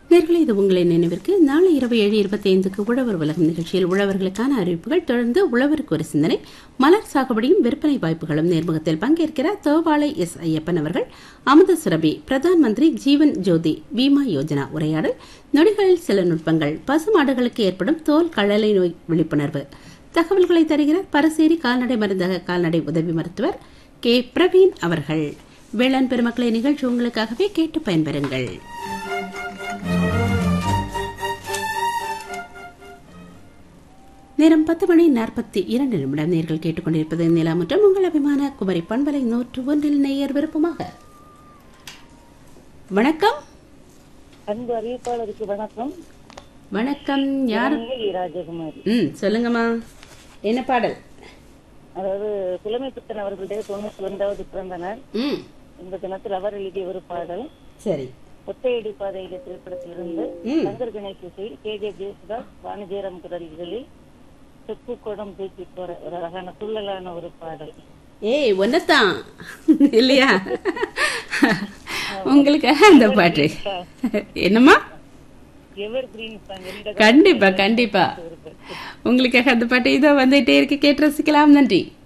நேர்களை இது உங்களின் நினைவிற்கு நாளை இரவு ஏழு இருபத்தி ஐந்துக்கு உழவர் உலகம் நிகழ்ச்சியில் உழவர்களுக்கான அறிவிப்புகள் தொடர்ந்து உழவருக்கு ஒரு சிந்தனை மலர் சாகுபடியும் விற்பனை வாய்ப்புகளும் நேர்முகத்தில் பங்கேற்கிறார் தோவாளை எஸ் ஐயப்பன் அவர்கள் அமுத சுரபி பிரதான் மந்திரி ஜீவன் ஜோதி பீமா யோஜனா உரையாடல் நொடிகளில் சில நுட்பங்கள் பசுமாடுகளுக்கு ஏற்படும் தோல் கழலை நோய் விழிப்புணர்வு தகவல்களை தருகிறார் பரசேரி கால்நடை மருந்தக கால்நடை உதவி மருத்துவர் கே பிரவீன் அவர்கள் வேளாண் பெருமக்களை நிகழ்ச்சி உங்களுக்காகவே கேட்டு பயன்பெறுங்கள் நேரம் பத்து மணி நாற்பத்தி இரண்டு நிமிடம் நேர்கள் கேட்டுக்கொண்டிருப்பது நிலாமுற்றம் உங்கள் அபிமான குமரி பண்பலை நூற்று ஒன்றில் நேயர் விருப்பமாக வணக்கம் அன்பு அறிவிப்பாளருக்கு வணக்கம் வணக்கம் யார் மனைவி ராஜகுமாரி ம் சொல்லுங்கம்மா என்ன பாடல் அதாவது புலமை பித்தன் அவர்களுடைய தொண்ணூத்தி ஒன்றாவது பிறந்த நாள் ம் இந்த தினத்தில் அவர் எழுதிய ஒரு பாடல் சரி ஒத்தையடி பாதையில திரைப்படத்திலிருந்து ம். சங்கர் கணேஷ் இசையில் கே ஜே ஜேசுதாஸ் வாணிஜேரம் குரல்களில் செப்பு குடம் தூக்கி போற ஒரு அழகான துள்ளலான ஒரு பாடல் ஏய் ஒன்னதான் இல்லையா உங்களுக்காக அந்த பாட்டு என்னம்மா எவர் கிரீன் சாங் எந்த கண்டிப்பா கண்டிப்பா உங்களுக்காக அந்த பாட்டு இதோ வந்துட்டே இருக்கு கேட்டு ரசிக்கலாம் நன்றி